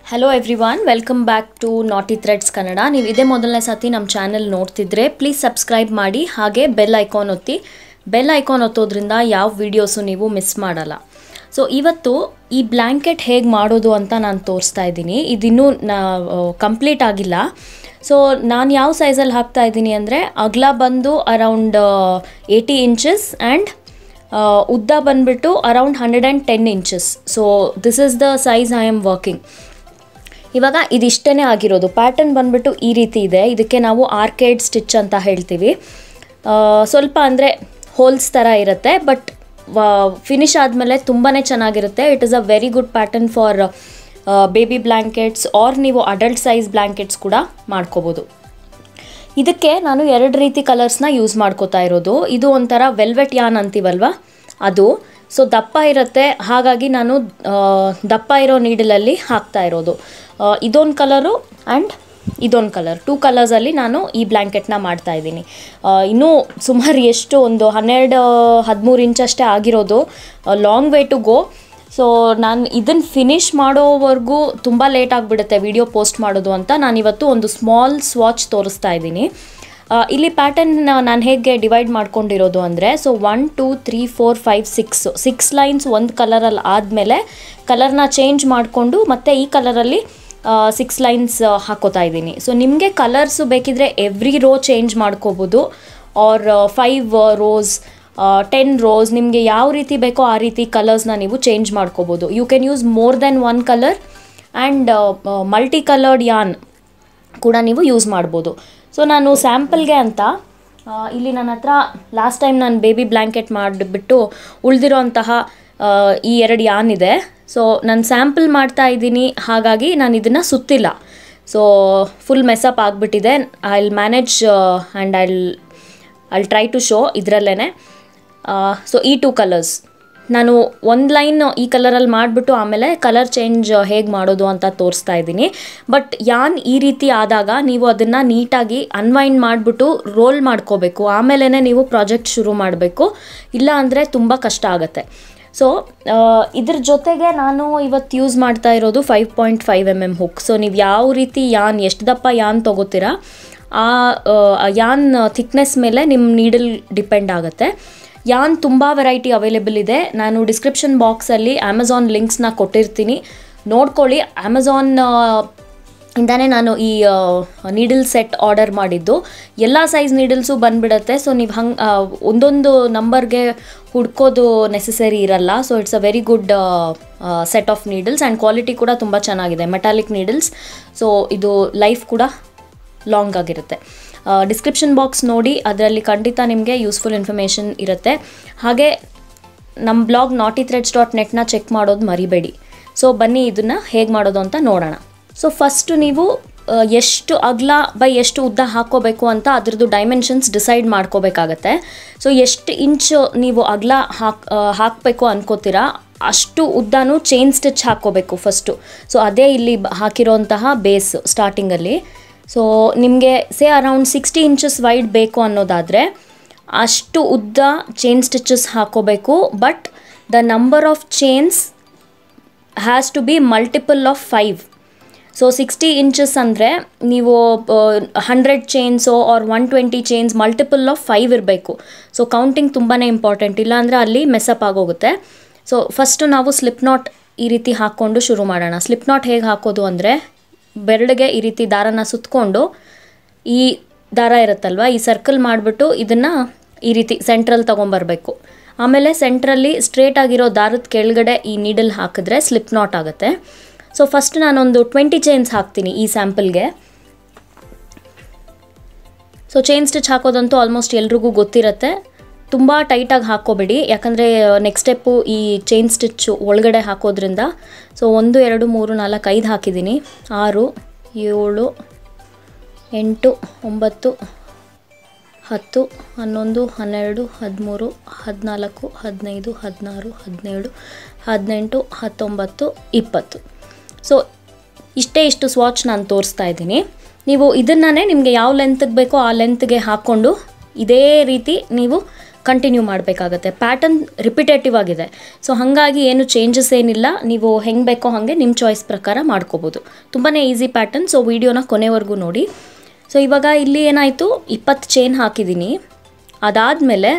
hello everyone welcome back to Naati Threads Kannada ನೀವು ಇದೇ ಮೊದಲನೇ ಸತಿ ನಮ್ಮ ಚಾನೆಲ್ ನೋಡ್ತಿದ್ರೆ ಪ್ಲೀಸ್ ಸಬ್ಸ್ಕ್ರೈಬ್ ಮಾಡಿ ಹಾಗೆ ಬೆಲ್ ಐಕಾನ್ ಒತ್ತಿ ಬೆಲ್ ಐಕಾನ್ ಒತ್ತೋದ್ರಿಂದ ಯಾವ ವೀಡಿಯೋಸು ನೀವು ಮಿಸ್ ಮಾಡಲ್ಲ ಸೊ ಇವತ್ತು ಈ ಬ್ಲ್ಯಾಂಕೆಟ್ ಹೇಗೆ ಮಾಡೋದು ಅಂತ ನಾನು ತೋರಿಸ್ತಾ ಇದ್ದೀನಿ ಇದಿನ್ನೂ ನಾ ಕಂಪ್ಲೀಟ್ ಆಗಿಲ್ಲ ಸೊ ನಾನು ಯಾವ ಸೈಜಲ್ಲಿ ಹಾಕ್ತಾ ಇದ್ದೀನಿ ಅಂದರೆ ಅಗಲ ಬಂದು ಅರೌಂಡ್ ಏಯ್ಟಿ ಇಂಚಸ್ ಆ್ಯಂಡ್ ಉದ್ದ ಬಂದ್ಬಿಟ್ಟು around hundred and ten inches so this is the size I am working ಇವಾಗ ಇದಿಷ್ಟೇ ಆಗಿರೋದು ಪ್ಯಾಟರ್ನ್ ಬಂದ್ಬಿಟ್ಟು ಈ ರೀತಿ ಇದೆ ಇದಕ್ಕೆ ನಾವು ಆರ್ಕೇಡ್ ಸ್ಟಿಚ್ ಅಂತ ಹೇಳ್ತೀವಿ ಆ, ಸ್ವಲ್ಪ ಅಂದರೆ ಹೋಲ್ಸ್ ಥರ ಇರುತ್ತೆ ಬಟ್ ಫಿನಿಶ್ ಆದಮೇಲೆ ತುಂಬಾ ಚೆನ್ನಾಗಿರುತ್ತೆ it is a very good pattern for baby blankets or ನೀವು ಅಡಲ್ಟ್ ಸೈಜ್ ಬ್ಲ್ಯಾಂಕೆಟ್ಸ್ ಕೂಡ ಮಾಡ್ಕೋಬೋದು ಇದಕ್ಕೆ ನಾನು ಎರಡು ರೀತಿ ಕಲರ್ಸ್ನ ಯೂಸ್ ಮಾಡ್ಕೋತಾ ಇರೋದು ಇದು ಒಂಥರ ವೆಲ್ವೆಟ್ ಯಾನ್ ಅಂತೀವಲ್ವ ಅದು ಸೊ ದಪ್ಪ ಇರುತ್ತೆ ಹಾಗಾಗಿ ನಾನು ಆ, ದಪ್ಪ ಇರೋ ನೀಡಲಲ್ಲಿ ಹಾಕ್ತಾ ಇರೋದು ಆ, ಇದೊಂದು ಕಲರು ಆ್ಯಂಡ್ ಇದೊಂದು ಕಲರ್ ಟೂ ಕಲರ್ಸಲ್ಲಿ ನಾನು ಈ ಬ್ಲ್ಯಾಂಕೆಟ್ನ ಮಾಡ್ತಾ ಇದ್ದೀನಿ ಆ, ಇನ್ನೂ ಸುಮಾರು ಎಷ್ಟು ಒಂದು ಹನ್ನೆರಡು ಹದಿಮೂರು ಇಂಚಷ್ಟೇ ಆಗಿರೋದು long way to go so ನಾನು ಇದನ್ನು ಫಿನಿಷ್ ಮಾಡೋವರೆಗೂ ತುಂಬ ಲೇಟ್ ಆಗಿಬಿಡುತ್ತೆ ವಿಡಿಯೋ ಪೋಸ್ಟ್ ಮಾಡೋದು ಅಂತ ನಾನಿವತ್ತು ಒಂದು ಸ್ಮಾಲ್ ಸ್ವಾಚ್ ತೋರಿಸ್ತಾ ಇದ್ದೀನಿ ಆ, ಇಲ್ಲಿ ಪ್ಯಾಟರ್ನ್ ನಾನು ಹೇಗೆ ಡಿವೈಡ್ ಮಾಡ್ಕೊಂಡಿರೋದು ಅಂದರೆ so one two three four five six six lines ಒಂದು ಕಲರಲ್ಲಿ ಆದಮೇಲೆ ಕಲರ್ನ ಚೇಂಜ್ ಮಾಡಿಕೊಂಡು ಮತ್ತೆ ಈ ಕಲರಲ್ಲಿ ಸಿಕ್ಸ್ ಲೈನ್ಸ್ ಹಾಕೋತಾ ಇದ್ದೀನಿ ಸೊ ನಿಮಗೆ ಕಲರ್ಸು ಬೇಕಿದ್ರೆ ಎವ್ರಿ ರೋ ಚೇಂಜ್ ಮಾಡ್ಕೋಬೋದು or five rows ten rows ನಿಮಗೆ ಯಾವ ರೀತಿ ಬೇಕೋ ಆ ರೀತಿ ಕಲರ್ಸ್ನ ನೀವು ಚೇಂಜ್ ಮಾಡ್ಕೋಬೋದು you can use more then one colour and multi coloured yarn ಕೂಡ ನೀವು ಯೂಸ್ ಮಾಡ್ಬೋದು ಸೊ ನಾನು ಸ್ಯಾಂಪಲ್ಗೆ ಅಂತ ಆ, ಇಲ್ಲಿ ನನ್ನ ಹತ್ರ ಲಾಸ್ಟ್ ಟೈಮ್ ನಾನು ಬೇಬಿ ಬ್ಲ್ಯಾಂಕೆಟ್ ಮಾಡಿಬಿಟ್ಟು ಉಳಿದಿರೋಂತಹ ಈ ಎರಡು ಯಾನ್ ಇದೆ ಸೊ ನಾನು ಸ್ಯಾಂಪಲ್ ಮಾಡ್ತಾ ಇದ್ದೀನಿ ಹಾಗಾಗಿ ನಾನು ಇದನ್ನು ಸುತ್ತಿಲ್ಲ ಸೊ ಫುಲ್ ಮೆಸಪ್ ಆಗಿಬಿಟ್ಟಿದೆ I will manage and I I try to show ಇದರಲ್ಲೇ ಸೊ ಈ ಟೂ ಕಲರ್ಸ್ ನಾನು ಒಂದು ಲೈನ್ ಈ ಕಲರಲ್ಲಿ ಮಾಡಿಬಿಟ್ಟು ಆಮೇಲೆ ಕಲರ್ ಚೇಂಜ್ ಹೇಗೆ ಮಾಡೋದು ಅಂತ ತೋರಿಸ್ತಾ ಇದ್ದೀನಿ ಬಟ್ ಯಾನ್ ಈ ರೀತಿ ಆದಾಗ ನೀವು ಅದನ್ನು ನೀಟಾಗಿ ಅನ್ವೈಂಡ್ ಮಾಡಿಬಿಟ್ಟು ರೋಲ್ ಮಾಡ್ಕೋಬೇಕು ಆಮೇಲೆ ನೀವು ಪ್ರಾಜೆಕ್ಟ್ ಶುರು ಮಾಡಬೇಕು ಇಲ್ಲ ಅಂದರೆ ತುಂಬ ಕಷ್ಟ ಆಗುತ್ತೆ ಸೊ ಇದ್ರ ಜೊತೆಗೆ ನಾನು ಇವತ್ತು ಯೂಸ್ ಮಾಡ್ತಾ ಇರೋದು five point five M M hook so ನೀವು ಯಾವ ರೀತಿ ಯಾನ್ ಎಷ್ಟು ದಪ್ಪ ಯಾನ್ ತೊಗೋತೀರಾ ಆ ಆ ಯಾನ್ ಥಿಕ್ನೆಸ್ ಮೇಲೆ ನಿಮ್ಮ ನೀಡಲ್ ಡಿಪೆಂಡ್ ಆಗುತ್ತೆ ಯಾನ್ ತುಂಬ ವೆರೈಟಿ ಅವೈಲೇಬಲ್ ಇದೆ ನಾನು ಡಿಸ್ಕ್ರಿಪ್ಷನ್ ಬಾಕ್ಸಲ್ಲಿ ಅಮೆಝಾನ್ ಲಿಂಕ್ಸ್ನ ಕೊಟ್ಟಿರ್ತೀನಿ ನೋಡ್ಕೊಳ್ಳಿ ಅಮೆಝಾನ್ ಇಂದಾನೆ ನಾನು ಈ ನೀಡಲ್ ಸೆಟ್ ಆರ್ಡರ್ ಮಾಡಿದ್ದು ಎಲ್ಲ ಸೈಜ್ ನೀಡಲ್ಸು ಬಂದ್ಬಿಡುತ್ತೆ ಸೊ ನೀವು ಹಂಗೆ ಒಂದೊಂದು ನಂಬರ್ಗೆ ಹುಡ್ಕೋದು ನೆಸಸರಿ ಇರಲ್ಲ so it's a very good set of needles and quality ಕೂಡ ತುಂಬ ಚೆನ್ನಾಗಿದೆ ಮೆಟಾಲಿಕ್ ನೀಡಲ್ಸ್ ಸೊ ಇದು ಲೈಫ್ ಕೂಡ ಲಾಂಗ್ ಆಗಿರುತ್ತೆ ಡಿಸ್ಕ್ರಿಪ್ಷನ್ ಬಾಕ್ಸ್ ನೋಡಿ ಅದರಲ್ಲಿ ಖಂಡಿತ ನಿಮಗೆ ಯೂಸ್ಫುಲ್ ಇನ್ಫಾರ್ಮೇಷನ್ ಇರುತ್ತೆ ಹಾಗೆ ನಮ್ಮ ಬ್ಲಾಗ್ ನಾಟಿ ಥ್ರೆಡ್ಸ್ ಡಾಟ್ ನೆಟ್ನ ಚೆಕ್ ಮಾಡೋದು ಮರಿಬೇಡಿ ಸೊ ಬನ್ನಿ ಇದನ್ನು ಹೇಗೆ ಮಾಡೋದು ಅಂತ ನೋಡೋಣ ಸೊ ಫಸ್ಟು ನೀವು ಆ, ಎಷ್ಟು ಅಗಲ ಬೈ ಎಷ್ಟು ಉದ್ದ ಹಾಕ್ಕೋಬೇಕು ಅಂತ ಅದ್ರದ್ದು ಡೈಮೆನ್ಷನ್ಸ್ ಡಿಸೈಡ್ ಮಾಡ್ಕೋಬೇಕಾಗತ್ತೆ ಸೊ ಎಷ್ಟು ಇಂಚು ನೀವು ಅಗಲ ಹಾಕ್ ಆ, ಹಾಕಬೇಕು ಅನ್ಕೋತೀರಾ ಅಷ್ಟು ಉದ್ದನೂ ಚೈನ್ ಸ್ಟಿಚ್ ಹಾಕ್ಕೋಬೇಕು ಫಸ್ಟು ಸೊ ಅದೇ ಇಲ್ಲಿ ಬ- ಹಾಕಿರೋಂತಹ ಬೇಸ್ ಸ್ಟಾರ್ಟಿಂಗಲ್ಲಿ ಸೊ ನಿಮಗೆ say around sixty inches wide ಬೇಕು ಅನ್ನೋದಾದರೆ ಅಷ್ಟು ಉದ್ದ ಚೈನ್ ಸ್ಟಿಚಸ್ ಹಾಕೋಬೇಕು but the number of chains has to be multiple of five so sixty inches ಅಂದರೆ ನೀವು hundred chains or one twenty chains multiple of five ಇರಬೇಕು so counting ತುಂಬಾ important ಇಲ್ಲಾಂದರೆ ಅಲ್ಲಿ ಮೆಸಪ್ ಆಗೋಗುತ್ತೆ ಸೊ ಫಸ್ಟು ನಾವು slip knot ಈ ರೀತಿ ಹಾಕ್ಕೊಂಡು ಶುರು ಮಾಡೋಣ ಸ್ಲಿಪ್ ನಾಟ್ ಹೇಗೆ ಹಾಕೋದು ಅಂದರೆ ಬೆರಳಿಗೆ ಈ ರೀತಿ ದಾರನ ಸುತ್ತಕೊಂಡು ಈ ದಾರ ಇರುತ್ತಲ್ವ ಈ ಸರ್ಕಲ್ ಮಾಡಿಬಿಟ್ಟು ಇದನ್ನು ಈ ರೀತಿ ಸೆಂಟ್ರಲ್ಲಿ ತೊಗೊಂಬರ್ಬೇಕು ಆಮೇಲೆ ಸೆಂಟ್ರಲ್ಲಿ ಸ್ಟ್ರೇಟ್ ಆಗಿರೋ ದಾರದ ಕೆಳಗಡೆ ಈ ನೀಡಲ್ ಹಾಕಿದ್ರೆ ಸ್ಲಿಪ್ ನಾಟ್ ಆಗುತ್ತೆ ಸೊ ಫಸ್ಟ್ ನಾನೊಂದು ಟ್ವೆಂಟಿ ಚೈನ್ಸ್ ಹಾಕ್ತೀನಿ ಈ ಸ್ಯಾಂಪಲ್ಗೆ ಸೊ ಚೈನ್ ಸ್ಟಿಚ್ ಹಾಕೋದಂತೂ ಆಲ್ಮೋಸ್ಟ್ ಎಲ್ರಿಗೂ ಗೊತ್ತಿರುತ್ತೆ ತುಂಬ ಟೈಟಾಗಿ ಹಾಕ್ಕೋಬೇಡಿ ಯಾಕಂದರೆ ನೆಕ್ಸ್ಟ್ ಸ್ಟೆಪ್ಪು ಈ ಚೈನ್ ಸ್ಟಿಚ್ಚು ಒಳಗಡೆ ಹಾಕೋದ್ರಿಂದ ಸೊ ಒಂದು ಎರಡು ಮೂರು ನಾಲ್ಕು ಐದು ಹಾಕಿದ್ದೀನಿ ಆರು ಏಳು ಎಂಟು ಒಂಬತ್ತು ಹತ್ತು ಹನ್ನೊಂದು ಹನ್ನೆರಡು ಹದಿಮೂರು ಹದಿನಾಲ್ಕು ಹದಿನೈದು ಹದಿನಾರು ಹದಿನೇಳು ಹದಿನೆಂಟು ಹತ್ತೊಂಬತ್ತು ಇಪ್ಪತ್ತು ಸೊ ಇಷ್ಟೇ ಇಷ್ಟು ಸ್ವಾಚ್ ನಾನು ತೋರಿಸ್ತಾ ಇದ್ದೀನಿ ನೀವು ಇದನ್ನೇ ನಿಮಗೆ ಯಾವ ಲೆಂತ್ಗೆ ಬೇಕೋ ಆ ಲೆಂತ್ಗೆ ಹಾಕ್ಕೊಂಡು ಇದೇ ರೀತಿ ನೀವು ಕಂಟಿನ್ಯೂ ಮಾಡಬೇಕಾಗತ್ತೆ ಪ್ಯಾಟರ್ನ್ ರಿಪಿಟೇಟಿವ್ ಆಗಿದೆ ಸೊ ಹಾಗಾಗಿ ಏನು ಚೇಂಜಸ್ ಏನಿಲ್ಲ ನೀವು ಹೆಂಗೆ ಬೇಕೋ ಹಾಗೆ ನಿಮ್ಮ ಚಾಯ್ಸ್ ಪ್ರಕಾರ ಮಾಡ್ಕೋಬೋದು ತುಂಬಾ ಈಸಿ ಪ್ಯಾಟರ್ನ್ ಸೊ ವಿಡಿಯೋನ ಕೊನೆವರೆಗೂ ನೋಡಿ ಸೊ ಇವಾಗ ಇಲ್ಲಿ ಏನಾಯಿತು ಇಪ್ಪತ್ತು ಚೈನ್ ಹಾಕಿದ್ದೀನಿ ಅದಾದಮೇಲೆ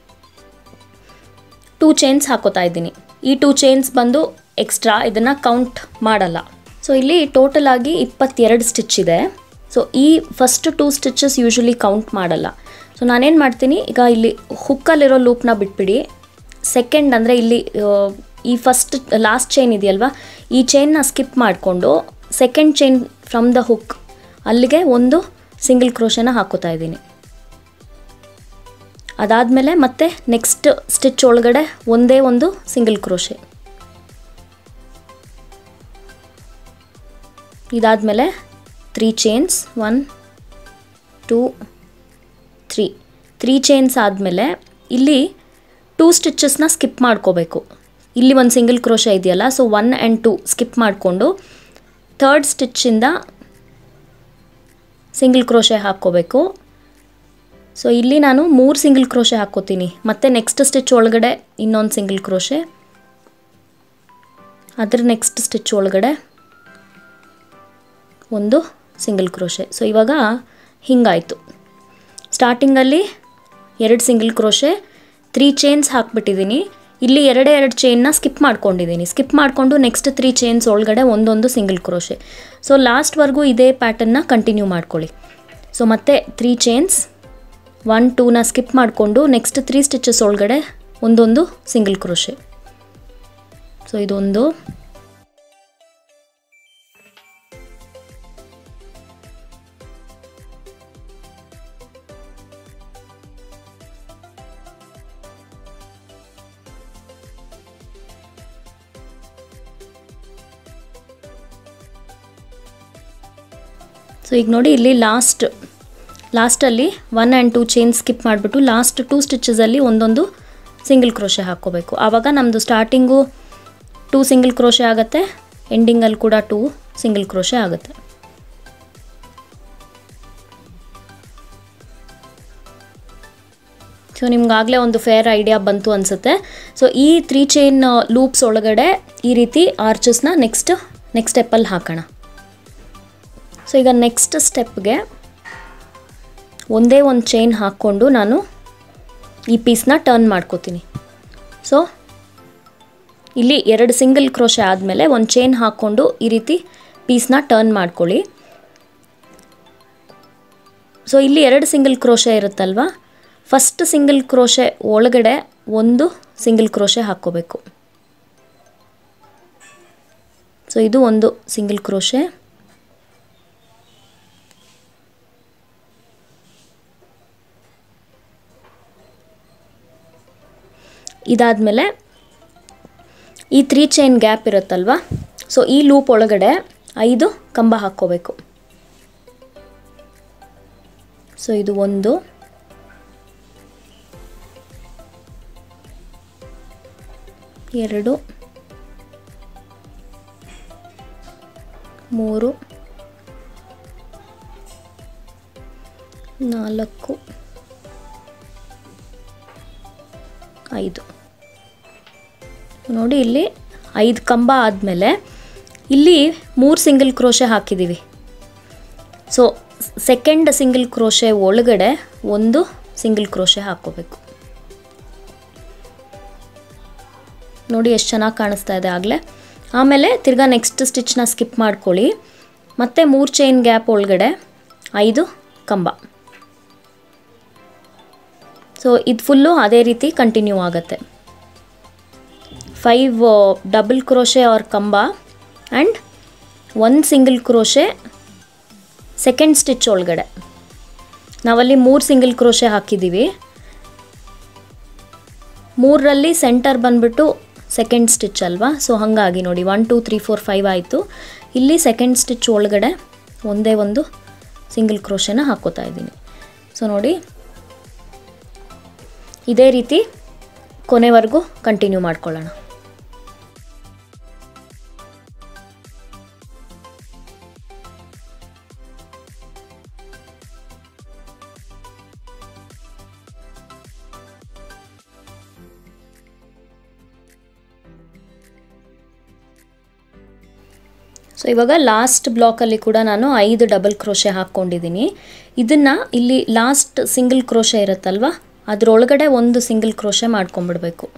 ಟೂ ಚೈನ್ಸ್ ಹಾಕೋತಾ ಇದ್ದೀನಿ ಈ ಟೂ ಚೈನ್ಸ್ ಬಂದು ಎಕ್ಸ್ಟ್ರಾ ಇದನ್ನು ಕೌಂಟ್ ಮಾಡಲ್ಲ ಸೊ ಇಲ್ಲಿ ಟೋಟಲ್ ಆಗಿ ಇಪ್ಪತ್ತೆರಡು ಸ್ಟಿಚ್ ಇದೆ ಸೊ ಈ first two stitches usually count ಮಾಡಲ್ಲ ಸೊ ನಾನೇನು ಮಾಡ್ತೀನಿ ಈಗ ಇಲ್ಲಿ ಹುಕ್ಕಲ್ಲಿರೋ ಲೂಪ್ನ ಬಿಟ್ಬಿಡಿ ಸೆಕೆಂಡ್ ಅಂದರೆ ಇಲ್ಲಿ ಆ, ಈ ಫಸ್ಟ್ ಲಾಸ್ಟ್ ಚೈನ್ ಇದೆಯಲ್ವಾ ಈ ಚೈನ್ನ ಸ್ಕಿಪ್ ಮಾಡಿಕೊಂಡು second chain from the hook ಅಲ್ಲಿಗೆ ಒಂದು ಸಿಂಗಲ್ ಕ್ರೋಶನ ಹಾಕೋತಾ ಇದ್ದೀನಿ ಅದಾದಮೇಲೆ ಮತ್ತೆ ನೆಕ್ಸ್ಟ್ ಸ್ಟಿಚ್ ಒಳಗಡೆ ಒಂದೇ ಒಂದು ಸಿಂಗಲ್ ಕ್ರೋಶೆ ಇದಾದಮೇಲೆ three chains one two three three chains ಆದಮೇಲೆ ಇಲ್ಲಿ ಟೂ ಸ್ಟಿಚಸ್ನ ಸ್ಕಿಪ್ ಮಾಡ್ಕೋಬೇಕು ಇಲ್ಲಿ ಒಂದು ಸಿಂಗಲ್ ಕ್ರೋಶ ಇದೆಯಲ್ಲ so one and two skip ಮಾಡಿಕೊಂಡು ಥರ್ಡ್ ಸ್ಟಿಚ್ಚಿಂದ ಸಿಂಗಲ್ ಕ್ರೋಶೆ ಹಾಕ್ಕೋಬೇಕು ಸೊ ಇಲ್ಲಿ ನಾನು ಮೂರು ಸಿಂಗಲ್ ಕ್ರೋಶೆ ಹಾಕ್ಕೋತೀನಿ ಮತ್ತು ನೆಕ್ಸ್ಟ್ ಸ್ಟಿಚ್ ಒಳಗಡೆ ಇನ್ನೊಂದು ಸಿಂಗಲ್ ಕ್ರೋಶೆ ಅದ್ರ ನೆಕ್ಸ್ಟ್ ಸ್ಟಿಚ್ ಒಳಗಡೆ ಒಂದು ಸಿಂಗಲ್ ಕ್ರೋಶೆ ಸೊ ಇವಾಗ ಹಿಂಗಾಯಿತು ಸ್ಟಾರ್ಟಿಂಗಲ್ಲಿ ಎರಡು ಸಿಂಗಲ್ ಕ್ರೋಶೆ ತ್ರೀ ಚೈನ್ಸ್ ಹಾಕ್ಬಿಟ್ಟಿದ್ದೀನಿ ಇಲ್ಲಿ ಎರಡೇ ಎರಡು ಚೈನ್ನ ಸ್ಕಿಪ್ ಮಾಡ್ಕೊಂಡಿದ್ದೀನಿ ಸ್ಕಿಪ್ ಮಾಡಿಕೊಂಡು ನೆಕ್ಸ್ಟ್ ತ್ರೀ ಚೈನ್ಸ್ ಒಳಗಡೆ ಒಂದೊಂದು ಸಿಂಗಲ್ ಕ್ರೋಶೆ ಸೊ ಲಾಸ್ಟ್ವರೆಗೂ ಇದೇ ಪ್ಯಾಟರ್ನ್ನ ಕಂಟಿನ್ಯೂ ಮಾಡ್ಕೊಳ್ಳಿ ಸೊ ಮತ್ತೆ ತ್ರೀ ಚೈನ್ಸ್ ಒನ್ ಟೂನ ಸ್ಕಿಪ್ ಮಾಡಿಕೊಂಡು ನೆಕ್ಸ್ಟ್ ತ್ರೀ ಸ್ಟಿಚಸ್ ಒಳಗಡೆ ಒಂದೊಂದು ಸಿಂಗಲ್ ಕ್ರೋಶೆ ಸೊ ಇದೊಂದು ಸೊ ಈಗ ನೋಡಿ ಇಲ್ಲಿ ಲಾಸ್ಟ್ ಲಾಸ್ಟಲ್ಲಿ one and two chain skip ಮಾಡಿಬಿಟ್ಟು ಲಾಸ್ಟ್ ಟೂ ಸ್ಟಿಚಸಲ್ಲಿ ಒಂದೊಂದು ಸಿಂಗಲ್ ಕ್ರೋಶೆ ಹಾಕ್ಕೋಬೇಕು ಆವಾಗ ನಮ್ಮದು ಸ್ಟಾರ್ಟಿಂಗು ಟೂ ಸಿಂಗಲ್ ಕ್ರೋಶೆ ಆಗುತ್ತೆ ಎಂಡಿಂಗಲ್ಲಿ ಕೂಡ ಟೂ ಸಿಂಗಲ್ ಕ್ರೋಶೆ ಆಗುತ್ತೆ ಸೊ ನಿಮ್ಗಾಗಲೇ ಒಂದು ಫೇರ್ ಐಡಿಯಾ ಬಂತು ಅನಿಸುತ್ತೆ ಸೊ ಈ ತ್ರೀ ಚೈನ್ ಲೂಪ್ಸ್ ಒಳಗಡೆ ಈ ರೀತಿ ಆರ್ಚಸ್ನ ನೆಕ್ಸ್ಟ್ ನೆಕ್ಸ್ಟ್ ಸ್ಟೆಪ್ಪಲ್ಲಿ ಹಾಕೋಣ ಸೊ ಈಗ ನೆಕ್ಸ್ಟ್ ಸ್ಟೆಪ್ಗೆ ಒಂದೇ ಒಂದು ಚೈನ್ ಹಾಕ್ಕೊಂಡು ನಾನು ಈ ಪೀಸ್ನ ಟರ್ನ್ ಮಾಡ್ಕೋತೀನಿ ಸೊ ಇಲ್ಲಿ ಎರಡು ಸಿಂಗಲ್ ಕ್ರೋಶೆ ಆದಮೇಲೆ ಒಂದು ಚೈನ್ ಹಾಕ್ಕೊಂಡು ಈ ರೀತಿ ಪೀಸ್ನ ಟರ್ನ್ ಮಾಡ್ಕೊಳ್ಳಿ ಸೊ ಇಲ್ಲಿ ಎರಡು ಸಿಂಗಲ್ ಕ್ರೋಶೆ ಇರುತ್ತಲ್ವ ಫಸ್ಟ್ ಸಿಂಗಲ್ ಕ್ರೋಶೆ ಒಳಗಡೆ ಒಂದು ಸಿಂಗಲ್ ಕ್ರೋಶೆ ಹಾಕ್ಕೋಬೇಕು ಸೊ ಇದು ಒಂದು ಸಿಂಗಲ್ ಕ್ರೋಶೆ ಇದಾದಮೇಲೆ ಈ ತ್ರೀ ಚೈನ್ ಗ್ಯಾಪ್ ಇರುತ್ತಲ್ವ ಸೊ ಈ ಲೂಪ್ ಒಳಗಡೆ ಐದು ಕಂಬ ಹಾಕ್ಕೋಬೇಕು ಸೊ ಇದು ಒಂದು ಎರಡು ಮೂರು ನಾಲ್ಕು ಐದು ನೋಡಿ ಇಲ್ಲಿ ಐದು ಕಂಬ ಆದಮೇಲೆ ಇಲ್ಲಿ ಮೂರು ಸಿಂಗಲ್ ಕ್ರೋಶೆ ಹಾಕಿದ್ದೀವಿ ಸೊ ಸೆಕೆಂಡ್ ಸಿಂಗಲ್ ಕ್ರೋಶೆ ಒಳಗಡೆ ಒಂದು ಸಿಂಗಲ್ ಕ್ರೋಶೆ ಹಾಕ್ಕೋಬೇಕು ನೋಡಿ ಎಷ್ಟು ಚೆನ್ನಾಗಿ ಕಾಣಿಸ್ತಾ ಇದೆ ಆಗಲೇ ಆಮೇಲೆ ತಿರ್ಗಾ ನೆಕ್ಸ್ಟ್ ಸ್ಟಿಚ್ನ ಸ್ಕಿಪ್ ಮಾಡ್ಕೊಳ್ಳಿ ಮತ್ತು ಮೂರು ಚೈನ್ ಗ್ಯಾಪ್ ಒಳಗಡೆ ಐದು ಕಂಬ ಸೊ ಇದು ಫುಲ್ಲು ಅದೇ ರೀತಿ ಕಂಟಿನ್ಯೂ ಆಗುತ್ತೆ ಫೈವ್ ಡಬಲ್ ಕ್ರೋಶೆ ಆರ್ ಕಂಬ and one single crochet second stitch ಒಳಗಡೆ ನಾವಲ್ಲಿ ಮೂರು ಸಿಂಗಲ್ ಕ್ರೋಶೆ ಹಾಕಿದ್ದೀವಿ ಮೂರರಲ್ಲಿ ಸೆಂಟರ್ ಬಂದ್ಬಿಟ್ಟು ಸೆಕೆಂಡ್ ಸ್ಟಿಚ್ ಅಲ್ವಾ ಸೊ ಹಾಗಾಗಿ ನೋಡಿ one two three four five ಆಯಿತು ಇಲ್ಲಿ ಸೆಕೆಂಡ್ ಸ್ಟಿಚ್ ಒಳಗಡೆ ಒಂದೇ ಒಂದು ಸಿಂಗಲ್ ಕ್ರೋಶೆನ ಹಾಕೋತಾ ಇದ್ದೀನಿ ಸೊ ನೋಡಿ ಇದೇ ರೀತಿ ಕೊನೆವರೆಗೂ ಕಂಟಿನ್ಯೂ ಮಾಡ್ಕೊಳ್ಳೋಣ ಸೊ ಇವಾಗ ಲಾಸ್ಟ್ ಬ್ಲಾಕಲ್ಲಿ ಕೂಡ ನಾನು ಐದು ಡಬಲ್ ಕ್ರೋಶೆ ಹಾಕ್ಕೊಂಡಿದ್ದೀನಿ ಇದನ್ನು ಇಲ್ಲಿ ಲಾಸ್ಟ್ ಸಿಂಗಲ್ ಕ್ರೋಶೆ ಇರುತ್ತಲ್ವ ಅದರೊಳಗಡೆ ಒಂದು ಸಿಂಗಲ್ ಕ್ರೋಶೆ ಮಾಡ್ಕೊಂಬಿಡ್ಬೇಕು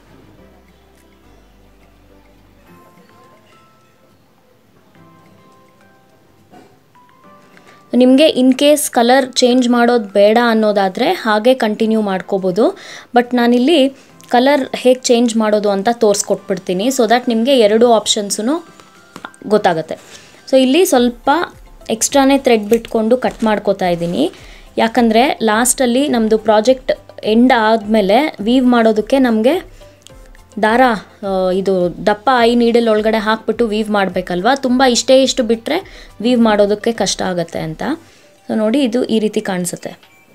ನಿಮಗೆ ಇನ್ ಕೇಸ್ ಕಲರ್ ಚೇಂಜ್ ಮಾಡೋದು ಬೇಡ ಅನ್ನೋದಾದರೆ ಹಾಗೆ ಕಂಟಿನ್ಯೂ ಮಾಡ್ಕೋಬೋದು ಬಟ್ ನಾನಿಲ್ಲಿ ಕಲರ್ ಹೇಗೆ ಚೇಂಜ್ ಮಾಡೋದು ಅಂತ ತೋರಿಸ್ಕೊಟ್ಬಿಡ್ತೀನಿ ಸೊ ದ್ಯಾಟ್ ನಿಮಗೆ ಎರಡು ಆಪ್ಷನ್ಸೂ ಗೊತ್ತಾಗುತ್ತೆ ಸೊ ಇಲ್ಲಿ ಸ್ವಲ್ಪ ಎಕ್ಸ್ಟ್ರಾನೇ ಥ್ರೆಡ್ ಬಿಟ್ಕೊಂಡು ಕಟ್ ಮಾಡ್ಕೋತಾ ಇದ್ದೀನಿ ಯಾಕಂದರೆ ಲಾಸ್ಟಲ್ಲಿ ನಮ್ಮದು ಪ್ರಾಜೆಕ್ಟ್ ಎಂಡ್ ಆದಮೇಲೆ ವೀವ್ ಮಾಡೋದಕ್ಕೆ ನಮಗೆ ದಾರ ಆ, ಇದು ದಪ್ಪ ಐ ನೀಡಲ್ ಒಳಗಡೆ ಹಾಕ್ಬಿಟ್ಟು ವೀವ್ ಮಾಡಬೇಕಲ್ವಾ ತುಂಬ ಇಷ್ಟೇ ಇಷ್ಟು ಬಿಟ್ಟರೆ ವೀವ್ ಮಾಡೋದಕ್ಕೆ ಕಷ್ಟ ಆಗುತ್ತೆ ಅಂತ ಸೊ ನೋಡಿ ಇದು ಈ ರೀತಿ ಕಾಣಿಸುತ್ತೆ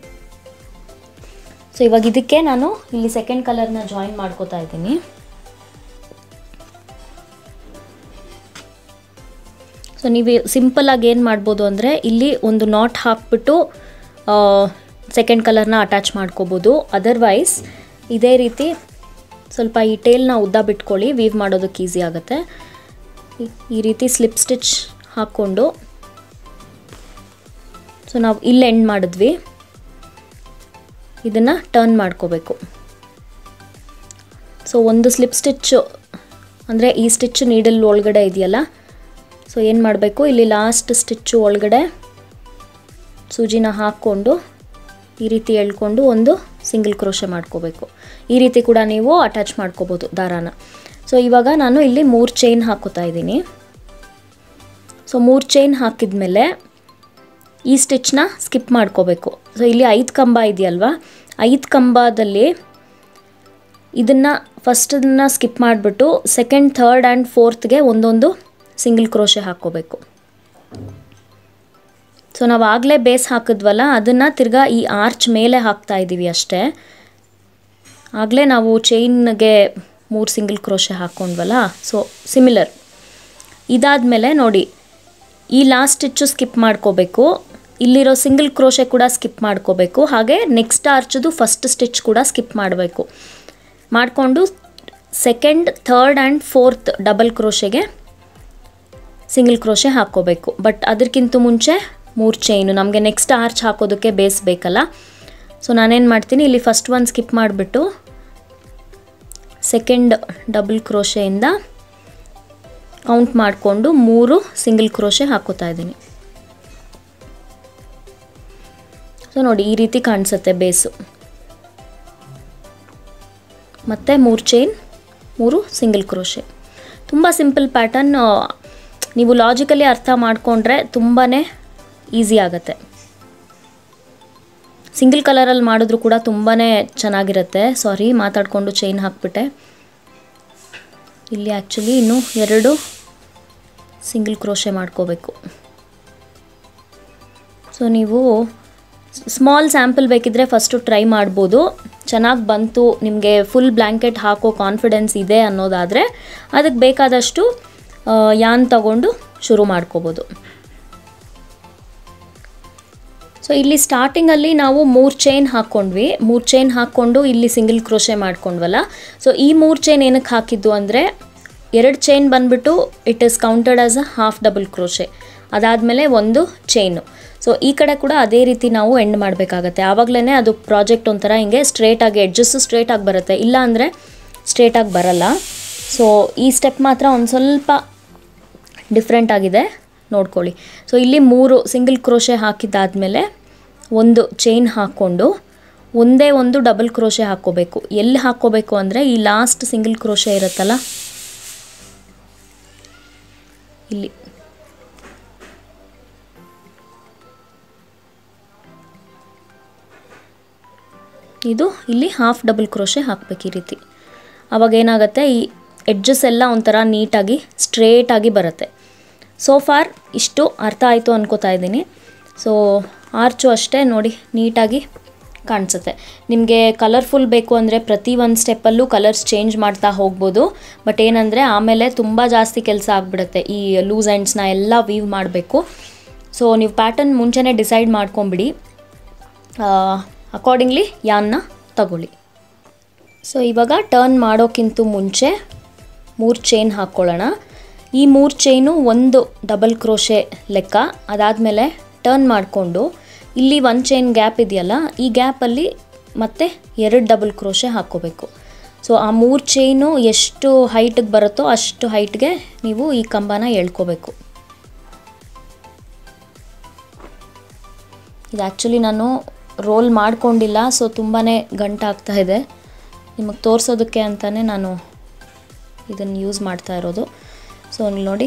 ಸೊ ಇವಾಗ ಇದಕ್ಕೆ ನಾನು ಇಲ್ಲಿ ಸೆಕೆಂಡ್ ಕಲರ್ನ ಜಾಯಿನ್ ಮಾಡ್ಕೋತಾ ಇದ್ದೀನಿ ಸೊ ನೀವು ಸಿಂಪಲ್ಲಾಗಿ ಏನು ಮಾಡ್ಬೋದು ಅಂದರೆ ಇಲ್ಲಿ ಒಂದು ನಾಟ್ ಹಾಕ್ಬಿಟ್ಟು ಸೆಕೆಂಡ್ ಕಲರ್ನ ಅಟ್ಯಾಚ್ ಮಾಡ್ಕೋಬೋದು ಅದರ್ವೈಸ್ ಇದೇ ರೀತಿ ಸ್ವಲ್ಪ ಈ ಟೇಲ್ನ ಉದ್ದ ಬಿಟ್ಕೊಳ್ಳಿ ವೀವ್ ಮಾಡೋದಕ್ಕೆ ಈಸಿ ಆಗುತ್ತೆ ಈ- ಈ ರೀತಿ ಸ್ಲಿಪ್ ಸ್ಟಿಚ್ ಹಾಕ್ಕೊಂಡು ಸೊ ನಾವು ಇಲ್ಲಿ ಎಂಡ್ ಮಾಡಿದ್ವಿ ಇದನ್ನು ಟರ್ನ್ ಮಾಡ್ಕೋಬೇಕು ಸೊ ಒಂದು ಸ್ಲಿಪ್ ಸ್ಟಿಚ್ಚು ಅಂದರೆ ಈ ಸ್ಟಿಚ್ ನೀಡಲ್ ಒಳಗಡೆ ಇದೆಯಲ್ಲ ಸೊ ಏನು ಮಾಡಬೇಕು ಇಲ್ಲಿ ಲಾಸ್ಟ್ ಸ್ಟಿಚ್ಚು ಒಳಗಡೆ ಸೂಜಿನ ಹಾಕ್ಕೊಂಡು ಈ ರೀತಿ ಎಳ್ಕೊಂಡು ಒಂದು ಸಿಂಗಲ್ ಕ್ರೋಶೆ ಮಾಡ್ಕೋಬೇಕು ಈ ರೀತಿ ಕೂಡ ನೀವು ಅಟ್ಯಾಚ್ ಮಾಡ್ಕೋಬೋದು ದಾರಾನ ಸೊ ಇವಾಗ ನಾನು ಇಲ್ಲಿ ಮೂರು ಚೈನ್ ಹಾಕೋತಾ ಇದ್ದೀನಿ ಸೊ ಮೂರು ಚೈನ್ ಹಾಕಿದ್ಮೇಲೆ ಈ ಸ್ಟಿಚ್ನ ಸ್ಕಿಪ್ ಮಾಡ್ಕೋಬೇಕು ಸೊ ಇಲ್ಲಿ ಐದು ಕಂಬ ಇದೆಯಲ್ವಾ ಐದು ಕಂಬದಲ್ಲಿ ಇದನ್ನು ಫಸ್ಟನ್ನ ಸ್ಕಿಪ್ ಮಾಡಿಬಿಟ್ಟು ಸೆಕೆಂಡ್ ಥರ್ಡ್ ಆ್ಯಂಡ್ ಫೋರ್ತ್ಗೆ ಒಂದೊಂದು ಸಿಂಗಲ್ ಕ್ರೋಶೆ ಹಾಕ್ಕೋಬೇಕು ಸೊ ನಾವು ಆಗಲೇ ಬೇಸ್ ಹಾಕಿದ್ವಲ್ಲ ಅದನ್ನು ತಿರ್ಗಾ ಈ ಆರ್ಚ್ ಮೇಲೆ ಹಾಕ್ತಾ ಇದ್ದೀವಿ ಅಷ್ಟೇ ಆಗಲೇ ನಾವು ಚೈನ್ಗೆ ಮೂರು ಸಿಂಗಲ್ ಕ್ರೋಶೆ ಹಾಕ್ಕೊಂಡ್ವಲ್ಲ ಸೊ ಸಿಮಿಲರ್ ಇದಾದಮೇಲೆ ನೋಡಿ ಈ ಲಾಸ್ಟ್ ಸ್ಟಿಚ್ಚು ಸ್ಕಿಪ್ ಮಾಡ್ಕೋಬೇಕು ಇಲ್ಲಿರೋ ಸಿಂಗಲ್ ಕ್ರೋಶೆ ಕೂಡ ಸ್ಕಿಪ್ ಮಾಡ್ಕೋಬೇಕು ಹಾಗೆ ನೆಕ್ಸ್ಟ್ ಆರ್ಚದು ಫಸ್ಟ್ ಸ್ಟಿಚ್ ಕೂಡ ಸ್ಕಿಪ್ ಮಾಡಬೇಕು ಮಾಡಿಕೊಂಡು second third and fourth double ಕ್ರೋಶೆಗೆ ಸಿಂಗಲ್ ಕ್ರೋಶೆ ಹಾಕ್ಕೋಬೇಕು ಬಟ್ ಅದಕ್ಕಿಂತ ಮುಂಚೆ ಮೂರು ಚೈನು ನಮಗೆ ನೆಕ್ಸ್ಟ್ ಆರ್ಚ್ ಹಾಕೋದಕ್ಕೆ ಬೇಸ್ ಬೇಕಲ್ಲ ಸೊ ನಾನೇನು ಮಾಡ್ತೀನಿ ಇಲ್ಲಿ ಫಸ್ಟ್ ಒನ್ ಸ್ಕಿಪ್ ಮಾಡಿಬಿಟ್ಟು ಸೆಕೆಂಡ್ ಡಬಲ್ ಕ್ರೋಶೆಯಿಂದ ಕೌಂಟ್ ಮಾಡಿಕೊಂಡು ಮೂರು ಸಿಂಗಲ್ ಕ್ರೋಶೆ ಹಾಕೋತಾ ಇದ್ದೀನಿ ಸೊ ನೋಡಿ ಈ ರೀತಿ ಕಾಣಿಸುತ್ತೆ ಬೇಸು ಮತ್ತು ಮೂರು ಚೈನ್ ಮೂರು ಸಿಂಗಲ್ ಕ್ರೋಶೆ ತುಂಬ ಸಿಂಪಲ್ ಪ್ಯಾಟರ್ನ್ ನೀವು ಲಾಜಿಕಲಿ ಅರ್ಥ ಮಾಡಿಕೊಂಡ್ರೆ ತುಂಬಾ ಈಸಿ ಆಗುತ್ತೆ ಸಿಂಗಲ್ ಕಲರಲ್ಲಿ ಮಾಡಿದ್ರು ಕೂಡ ತುಂಬಾ ಚೆನ್ನಾಗಿರುತ್ತೆ ಸಾರಿ ಮಾತಾಡಿಕೊಂಡು ಚೈನ್ ಹಾಕ್ಬಿಟ್ಟೆ ಇಲ್ಲಿ ಆ್ಯಕ್ಚುಲಿ ಇನ್ನು ಎರಡು ಸಿಂಗಲ್ ಕ್ರೋಶೆ ಮಾಡ್ಕೋಬೇಕು ಸೊ ನೀವು ಸ್ಮಾಲ್ ಸ್ಯಾಂಪಲ್ ಬೇಕಿದ್ರೆ ಫಸ್ಟು ಟ್ರೈ ಮಾಡ್ಬೋದು ಚೆನ್ನಾಗಿ ಬಂತು ನಿಮಗೆ ಫುಲ್ ಬ್ಲ್ಯಾಂಕೆಟ್ ಹಾಕೋ ಕಾನ್ಫಿಡೆನ್ಸ್ ಇದೆ ಅನ್ನೋದಾದರೆ ಅದಕ್ಕೆ ಬೇಕಾದಷ್ಟು ಆ, ಯಾನ್ ತಗೊಂಡು ಶುರು ಮಾಡ್ಕೋಬೋದು ಸೊ ಇಲ್ಲಿ ಸ್ಟಾರ್ಟಿಂಗಲ್ಲಿ ನಾವು ಮೂರು ಚೈನ್ ಹಾಕ್ಕೊಂಡ್ವಿ ಮೂರು ಚೈನ್ ಹಾಕ್ಕೊಂಡು ಇಲ್ಲಿ ಸಿಂಗಲ್ ಕ್ರೋಶೆ ಮಾಡ್ಕೊಂಡ್ವಲ್ಲ ಸೊ ಈ ಮೂರು ಚೈನ್ ಏನಕ್ಕೆ ಹಾಕಿದ್ದು ಅಂದರೆ ಎರಡು ಚೈನ್ ಬಂದ್ಬಿಟ್ಟು it is counted as a half double crochet ಅದಾದಮೇಲೆ ಒಂದು ಚೈನು ಸೊ ಈ ಕಡೆ ಕೂಡ ಅದೇ ರೀತಿ ನಾವು ಎಂಡ್ ಮಾಡಬೇಕಾಗತ್ತೆ ಆವಾಗಲೇ ಅದು ಪ್ರಾಜೆಕ್ಟ್ ಒಂಥರ ಹಿಂಗೆ ಸ್ಟ್ರೇಟಾಗಿ ಎಡ್ಜಸ್ಸು ಸ್ಟ್ರೇಟಾಗಿ ಬರುತ್ತೆ ಇಲ್ಲ ಅಂದರೆ ಸ್ಟ್ರೇಟಾಗಿ ಬರಲ್ಲ ಸೊ ಈ ಸ್ಟೆಪ್ ಮಾತ್ರ ಒಂದು ಸ್ವಲ್ಪ ಡಿಫ್ರೆಂಟ್ ಆಗಿದೆ ನೋಡ್ಕೊಳ್ಳಿ ಸೊ ಇಲ್ಲಿ ಮೂರು ಸಿಂಗಲ್ ಕ್ರೋಶೆ ಹಾಕಿದ್ದಾದಮೇಲೆ ಒಂದು ಚೈನ್ ಹಾಕ್ಕೊಂಡು ಒಂದೇ ಒಂದು ಡಬಲ್ ಕ್ರೋಶೆ ಹಾಕ್ಕೋಬೇಕು ಎಲ್ಲಿ ಹಾಕ್ಕೋಬೇಕು ಅಂದರೆ ಈ ಲಾಸ್ಟ್ ಸಿಂಗಲ್ ಕ್ರೋಶೆ ಇರುತ್ತಲ್ಲ ಇಲ್ಲಿ ಇದು ಇಲ್ಲಿ ಹಾಫ್ ಡಬಲ್ ಕ್ರೋಶೆ ಹಾಕ್ಬೇಕು ಈ ರೀತಿ ಅವಾಗ ಏನಾಗುತ್ತೆ ಈ ಎಡ್ಜಸ್ ಎಲ್ಲ ಒಂಥರ ನೀಟಾಗಿ ಸ್ಟ್ರೇಟಾಗಿ ಬರುತ್ತೆ ಸೋ ಫಾರ್ ಇಷ್ಟು ಅರ್ಥ ಆಯಿತು ಅನ್ಕೋತಾ ಇದ್ದೀನಿ ಸೊ ಆರ್ಚು ಅಷ್ಟೇ ನೋಡಿ ನೀಟಾಗಿ ಕಾಣಿಸುತ್ತೆ ನಿಮಗೆ ಕಲರ್ಫುಲ್ ಬೇಕು ಅಂದರೆ ಪ್ರತಿ ಒಂದು ಸ್ಟೆಪ್ಪಲ್ಲೂ ಕಲರ್ಸ್ ಚೇಂಜ್ ಮಾಡ್ತಾ ಹೋಗ್ಬೋದು ಬಟ್ ಏನಂದರೆ ಆಮೇಲೆ ತುಂಬ ಜಾಸ್ತಿ ಕೆಲಸ ಆಗಿಬಿಡುತ್ತೆ ಈ ಲೂಸ್ ಎಂಡ್ಸ್ನ ಎಲ್ಲ ವೀವ್ ಮಾಡಬೇಕು ಸೊ ನೀವು ಪ್ಯಾಟರ್ನ್ ಮುಂಚೆನೇ ಡಿಸೈಡ್ ಮಾಡ್ಕೊಂಬಿಡಿ ಅಕಾರ್ಡಿಂಗ್ಲಿ ಯಾನ್ನ ತಗೊಳ್ಳಿ ಸೊ ಇವಾಗ ಟರ್ನ್ ಮಾಡೋಕ್ಕಿಂತ ಮುಂಚೆ ಮೂರು ಚೈನ್ ಹಾಕ್ಕೊಳ್ಳೋಣ ಈ ಮೂರು ಚೈನು ಒಂದು ಡಬಲ್ ಕ್ರೋಶೆ ಲೆಕ್ಕ ಅದಾದಮೇಲೆ ಟರ್ನ್ ಮಾಡಿಕೊಂಡು ಇಲ್ಲಿ ಒಂದು ಚೈನ್ ಗ್ಯಾಪ್ ಇದೆಯಲ್ಲ ಈ ಗ್ಯಾಪಲ್ಲಿ ಮತ್ತೆ ಎರಡು ಡಬಲ್ ಕ್ರೋಶೆ ಹಾಕ್ಕೋಬೇಕು ಸೊ ಆ ಮೂರು ಚೈನು ಎಷ್ಟು ಹೈಟಿಗೆ ಬರುತ್ತೋ ಅಷ್ಟು ಹೈಟ್ಗೆ ನೀವು ಈ ಕಂಬನ ಎಳ್ಕೋಬೇಕು ಇದು ಆ್ಯಕ್ಚುಲಿ ನಾನು ರೋಲ್ ಮಾಡ್ಕೊಂಡಿಲ್ಲ ಸೊ ತುಂಬಾ ಗಂಟಾಗ್ತಾ ಇದೆ ನಿಮಗೆ ತೋರಿಸೋದಕ್ಕೆ ಅಂತಲೇ ನಾನು ಇದನ್ನು ಯೂಸ್ ಮಾಡ್ತಾ ಇರೋದು ಸೊ ಇಲ್ಲಿ ನೋಡಿ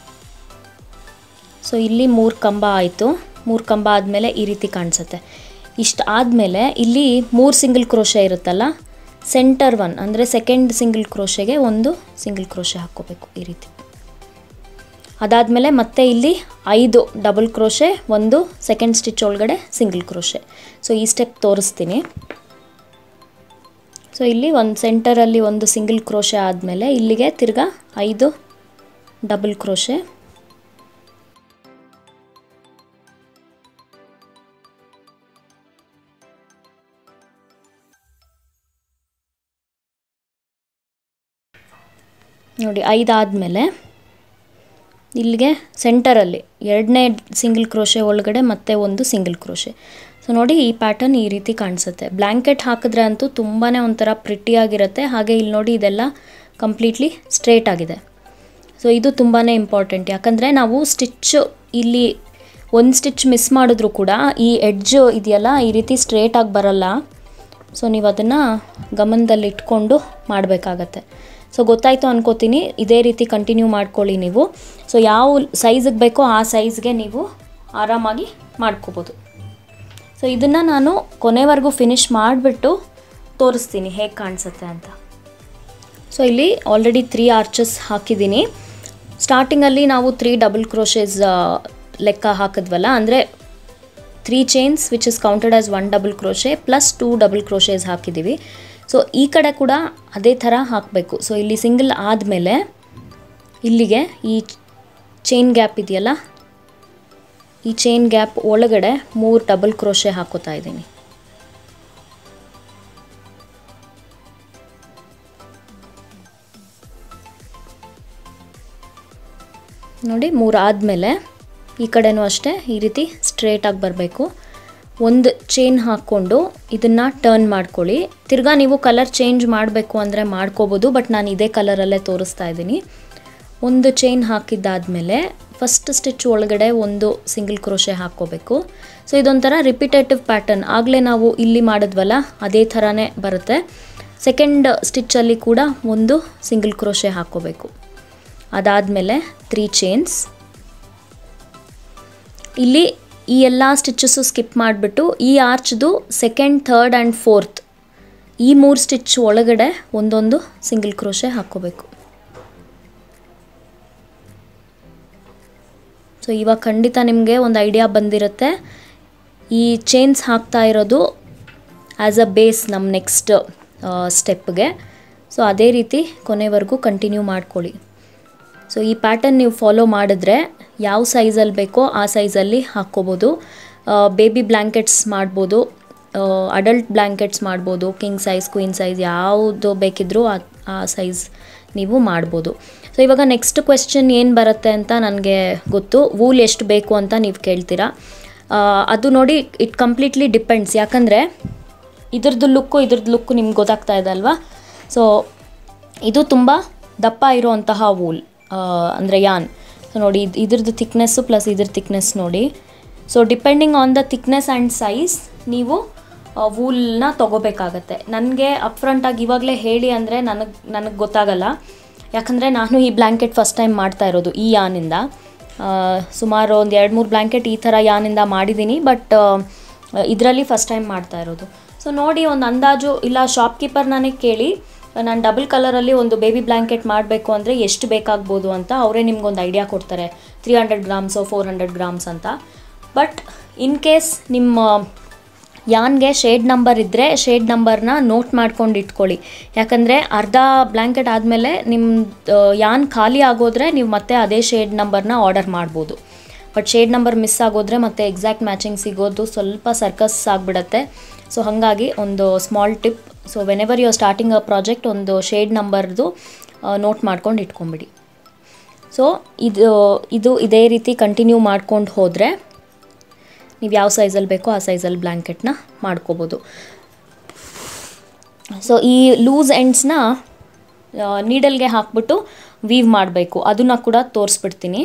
ಸೊ ಇಲ್ಲಿ ಮೂರು ಕಂಬ ಆಯಿತು ಮೂರು ಕಂಬ ಆದಮೇಲೆ ಈ ರೀತಿ ಕಾಣಿಸುತ್ತೆ ಇಷ್ಟು ಆದಮೇಲೆ ಇಲ್ಲಿ ಮೂರು ಸಿಂಗಲ್ ಕ್ರೋಶೆ ಇರುತ್ತಲ್ಲ ಸೆಂಟರ್ ಒನ್ ಅಂದರೆ ಸೆಕೆಂಡ್ ಸಿಂಗಲ್ ಕ್ರೋಶೆಗೆ ಒಂದು ಸಿಂಗಲ್ ಕ್ರೋಶೆ ಹಾಕ್ಕೋಬೇಕು ಈ ರೀತಿ ಅದಾದಮೇಲೆ ಮತ್ತೆ ಇಲ್ಲಿ ಐದು ಡಬಲ್ ಕ್ರೋಶೆ ಒಂದು ಸೆಕೆಂಡ್ ಸ್ಟಿಚ್ ಒಳಗಡೆ ಸಿಂಗಲ್ ಕ್ರೋಶೆ ಸೊ ಈ ಸ್ಟೆಪ್ ತೋರಿಸ್ತೀನಿ ಸೊ ಇಲ್ಲಿ ಒಂದು ಸೆಂಟರಲ್ಲಿ ಒಂದು ಸಿಂಗಲ್ ಕ್ರೋಶೆ ಆದಮೇಲೆ ಇಲ್ಲಿಗೆ ತಿರ್ಗಾ ಐದು ಡಬಲ್ ಕ್ರೋಶೆ ನೋಡಿ ಐದು ಆದಮೇಲೆ ಇಲ್ಲಿಗೆ ಸೆಂಟರಲ್ಲಿ ಎರಡನೇ ಸಿಂಗಲ್ ಕ್ರೋಶೆ ಒಳಗಡೆ ಮತ್ತೆ ಒಂದು ಸಿಂಗಲ್ ಕ್ರೋಶೆ ಸೊ ನೋಡಿ ಈ ಪ್ಯಾಟರ್ನ್ ಈ ರೀತಿ ಕಾಣಿಸುತ್ತೆ ಬ್ಲ್ಯಾಂಕೆಟ್ ಹಾಕಿದ್ರೆ ಅಂತೂ ತುಂಬಾ ಒಂಥರ ಪ್ರಿಟ್ಟಿಯಾಗಿರುತ್ತೆ ಹಾಗೆ ಇಲ್ಲಿ ನೋಡಿ ಇದೆಲ್ಲ ಕಂಪ್ಲೀಟ್ಲಿ ಸ್ಟ್ರೇಟ್ ಆಗಿದೆ ಸೊ ಇದು ತುಂಬಾ ಇಂಪಾರ್ಟೆಂಟ್ ಯಾಕಂದರೆ ನಾವು ಸ್ಟಿಚ್ ಇಲ್ಲಿ ಒಂದು ಸ್ಟಿಚ್ ಮಿಸ್ ಮಾಡಿದ್ರೂ ಕೂಡ ಈ ಎಡ್ಜ್ ಇದೆಯಲ್ಲ ಈ ರೀತಿ ಸ್ಟ್ರೇಟಾಗಿ ಬರಲ್ಲ ಸೊ ನೀವು ಅದನ್ನು ಗಮನದಲ್ಲಿ ಇಟ್ಕೊಂಡು ಮಾಡಬೇಕಾಗತ್ತೆ ಸೊ ಗೊತ್ತಾಯಿತು ಅನ್ಕೋತೀನಿ ಇದೇ ರೀತಿ ಕಂಟಿನ್ಯೂ ಮಾಡ್ಕೊಳ್ಳಿ ನೀವು ಸೊ ಯಾವ ಸೈಜಿಗೆ ಬೇಕೋ ಆ ಸೈಜ್ಗೆ ನೀವು ಆರಾಮಾಗಿ ಮಾಡ್ಕೋಬೋದು ಸೊ ಇದನ್ನು ನಾನು ಕೊನೆವರೆಗೂ ಫಿನಿಷ್ ಮಾಡಿಬಿಟ್ಟು ತೋರಿಸ್ತೀನಿ ಹೇಗೆ ಕಾಣಿಸುತ್ತೆ ಅಂತ ಸೊ ಇಲ್ಲಿ ಆಲ್ರೆಡಿ ತ್ರೀ ಆರ್ಚಸ್ ಹಾಕಿದ್ದೀನಿ ಸ್ಟಾರ್ಟಿಂಗಲ್ಲಿ ನಾವು ತ್ರೀ ಡಬಲ್ ಕ್ರೋಶೇಸ್ ಲೆಕ್ಕ ಹಾಕಿದ್ವಲ್ಲ ಅಂದರೆ three chains which is counted as one double crochet plus two double crochets ಹಾಕಿದ್ದೀವಿ ಸೊ ಈ ಕಡೆ ಕೂಡ ಅದೇ ಥರ ಹಾಕಬೇಕು ಸೊ ಇಲ್ಲಿ ಸಿಂಗಲ್ ಆದಮೇಲೆ ಇಲ್ಲಿಗೆ ಈ ಚೈನ್ ಗ್ಯಾಪ್ ಇದೆಯಲ್ಲ ಈ ಚೈನ್ ಗ್ಯಾಪ್ ಒಳಗಡೆ ಮೂರು ಡಬಲ್ ಕ್ರೋಶೆ ಹಾಕೋತಾ ಇದ್ದೀನಿ ನೋಡಿ ಮೂರು ಆದಮೇಲೆ ಈ ಕಡೆನೂ ಅಷ್ಟೇ ಈ ರೀತಿ ಸ್ಟ್ರೇಟಾಗಿ ಬರಬೇಕು ಒಂದು ಚೈನ್ ಹಾಕ್ಕೊಂಡು ಇದನ್ನು ಟರ್ನ್ ಮಾಡ್ಕೊಳ್ಳಿ ತಿರ್ಗಾ ನೀವು ಕಲರ್ ಚೇಂಜ್ ಮಾಡಬೇಕು ಅಂದರೆ ಮಾಡ್ಕೋಬೋದು ಬಟ್ ನಾನು ಇದೇ ಕಲರಲ್ಲೇ ತೋರಿಸ್ತಾ ಇದ್ದೀನಿ ಒಂದು ಚೈನ್ ಹಾಕಿದ್ದಾದಮೇಲೆ ಫಸ್ಟ್ ಸ್ಟಿಚ್ ಒಳಗಡೆ ಒಂದು ಸಿಂಗಲ್ ಕ್ರೋಶೆ ಹಾಕ್ಕೋಬೇಕು ಸೊ ಇದೊಂಥರ ರಿಪಿಟೇಟಿವ್ ಪ್ಯಾಟರ್ನ್ ಆಗಲೇ ನಾವು ಇಲ್ಲಿ ಮಾಡಿದ್ವಲ್ಲ ಅದೇ ಥರನೇ ಬರುತ್ತೆ ಸೆಕೆಂಡ್ ಸ್ಟಿಚ್ಚಲ್ಲಿ ಕೂಡ ಒಂದು ಸಿಂಗಲ್ ಕ್ರೋಶೆ ಹಾಕ್ಕೋಬೇಕು ಅದಾದಮೇಲೆ ತ್ರೀ ಚೈನ್ಸ್ ಇಲ್ಲಿ ಈ ಎಲ್ಲ ಸ್ಟಿಚ್ಚಸ್ಸು ಸ್ಕಿಪ್ ಮಾಡಿಬಿಟ್ಟು ಈ ಆರ್ಚ್ದು ಸೆಕೆಂಡ್ ಥರ್ಡ್ ಆ್ಯಂಡ್ ಫೋರ್ತ್ ಈ ಮೂರು ಸ್ಟಿಚ್ ಒಳಗಡೆ ಒಂದೊಂದು ಸಿಂಗಲ್ ಕ್ರೋಶೆ ಹಾಕ್ಕೋಬೇಕು ಸೊ ಇವಾಗ ಖಂಡಿತ ನಿಮಗೆ ಒಂದು ಐಡಿಯಾ ಬಂದಿರುತ್ತೆ ಈ ಚೈನ್ಸ್ ಹಾಕ್ತಾ ಇರೋದು ಆ್ಯಸ್ ಅ ಬೇಸ್ ನಮ್ಮ ನೆಕ್ಸ್ಟ್ ಸ್ಟೆಪ್ಗೆ ಸೊ ಅದೇ ರೀತಿ ಕೊನೆವರೆಗೂ ಕಂಟಿನ್ಯೂ ಮಾಡ್ಕೊಳ್ಳಿ ಸೊ ಈ ಪ್ಯಾಟರ್ನ್ ನೀವು ಫಾಲೋ ಮಾಡಿದ್ರೆ ಯಾವ ಸೈಜಲ್ಲಿ ಬೇಕೋ ಆ ಸೈಜಲ್ಲಿ ಹಾಕ್ಕೋಬೋದು ಬೇಬಿ ಬ್ಲ್ಯಾಂಕೆಟ್ಸ್ ಮಾಡ್ಬೋದು ಅಡಲ್ಟ್ ಬ್ಲ್ಯಾಂಕೆಟ್ಸ್ ಮಾಡ್ಬೋದು ಕಿಂಗ್ ಸೈಜ್ ಕ್ವೀನ್ ಸೈಜ್ ಯಾವುದು ಬೇಕಿದ್ರೂ ಆ ಆ ಸೈಜ್ ನೀವು ಮಾಡ್ಬೋದು ಸೊ ಇವಾಗ ನೆಕ್ಸ್ಟ್ ಕ್ವೆಶ್ಚನ್ ಏನು ಬರುತ್ತೆ ಅಂತ ನನಗೆ ಗೊತ್ತು ವೂಲ್ ಎಷ್ಟು ಬೇಕು ಅಂತ ನೀವು ಕೇಳ್ತೀರಾ ಆ, ಅದು ನೋಡಿ ಇಟ್ ಕಂಪ್ಲೀಟ್ಲಿ ಡಿಪೆಂಡ್ಸ್ ಯಾಕಂದರೆ ಇದ್ರದ್ದು ಲುಕ್ಕು ಇದ್ರದ್ದು ಲುಕ್ಕು ನಿಮ್ಗೆ ಗೊತ್ತಾಗ್ತಾ ಇದೆ ಅಲ್ವಾ ಸೊ ಇದು ತುಂಬ ದಪ್ಪ ಇರುವಂತಹ ವೂಲ್ ಅಂದರೆ ಯಾನ್ ಸೊ ನೋಡಿ ಇದ್- ಇದ್ರದ್ದು ಥಿಕ್ನೆಸ್ಸು ಪ್ಲಸ್ ಇದ್ರ ಥಿಕ್ನೆಸ್ ನೋಡಿ so depending on the thickness and size ನೀವು ವೂಲ್ನ ತೊಗೋಬೇಕಾಗತ್ತೆ ನನಗೆ ಅಪ್ಫ್ರಂಟಾಗಿ ಇವಾಗಲೇ ಹೇಳಿ ಅಂದರೆ ನನಗೆ ನನಗೆ ಗೊತ್ತಾಗಲ್ಲ ಯಾಕಂದರೆ ನಾನು ಈ ಬ್ಲ್ಯಾಂಕೆಟ್ ಫಸ್ಟ್ ಟೈಮ್ ಮಾಡ್ತಾ ಇರೋದು ಈ ಯಾನಿಂದ ಆ, ಸುಮಾರು ಒಂದು ಎರಡು ಮೂರು ಬ್ಲ್ಯಾಂಕೆಟ್ ಈ ಥರ ಯಾನಿಂದ ಮಾಡಿದ್ದೀನಿ ಬಟ್ ಇದರಲ್ಲಿ ಫಸ್ಟ್ ಟೈಮ್ ಮಾಡ್ತಾ ಇರೋದು ಸೊ ನೋಡಿ ಒಂದು ಅಂದಾಜು ಇಲ್ಲ ಶಾಪ್ಕೀಪರ್ನೇ ಕೇಳಿ ನಾನು ಡಬಲ್ ಕಲರಲ್ಲಿ ಒಂದು ಬೇಬಿ ಬ್ಲ್ಯಾಂಕೆಟ್ ಮಾಡಬೇಕು ಅಂದರೆ ಎಷ್ಟು ಬೇಕಾಗ್ಬೋದು ಅಂತ ಅವರೇ ನಿಮ್ಗೊಂದು ಐಡಿಯಾ ಕೊಡ್ತಾರೆ three hundred grams four hundred grams ಅಂತ ಬಟ್ ಇನ್ ಕೇಸ್ ನಿಮ್ಮ ಯಾನ್ಗೆ ಶೇಡ್ ನಂಬರ್ ಇದ್ದರೆ ಶೇಡ್ ನಂಬರ್ನ ನೋಟ್ ಮಾಡ್ಕೊಂಡು ಇಟ್ಕೊಳ್ಳಿ ಯಾಕಂದರೆ ಅರ್ಧ ಬ್ಲ್ಯಾಂಕೆಟ್ ಆದಮೇಲೆ ನಿಮ್ಮ ಯಾನ್ ಖಾಲಿ ಆಗೋದ್ರೆ ನೀವು ಮತ್ತೆ ಅದೇ ಶೇಡ್ ನಂಬರ್ನ ಆರ್ಡರ್ ಮಾಡ್ಬೋದು ಬಟ್ ಶೇಡ್ ನಂಬರ್ ಮಿಸ್ ಆಗೋದ್ರೆ ಮತ್ತೆ ಎಕ್ಸಾಕ್ಟ್ ಮ್ಯಾಚಿಂಗ್ ಸಿಗೋದು ಸ್ವಲ್ಪ ಸರ್ಕಸ್ ಆಗಿಬಿಡತ್ತೆ ಸೊ ಹಾಗಾಗಿ ಒಂದು small tip so whenever you starting a project ಒಂದು ಶೇಡ್ ನಂಬರ್ದು ನೋಟ್ ಮಾಡ್ಕೊಂಡು ಇಟ್ಕೊಂಬಿಡಿ ಸೊ ಇದು ಇದು ಇದೇ ರೀತಿ ಕಂಟಿನ್ಯೂ ಮಾಡ್ಕೊಂಡು ಹೋದರೆ ನೀವು ಯಾವ ಸೈಜಲ್ಲಿ ಬೇಕೋ ಆ ಸೈಜಲ್ಲಿ ಬ್ಲ್ಯಾಂಕೆಟ್ನ ಮಾಡ್ಕೋಬೋದು ಸೊ ಈ ಲೂಸ್ ಎಂಡ್ಸ್ನ ನೀಡಲ್ಗೆ ಹಾಕ್ಬಿಟ್ಟು ವೀವ್ ಮಾಡಬೇಕು ಅದನ್ನು ಕೂಡ ತೋರಿಸ್ಬಿಡ್ತೀನಿ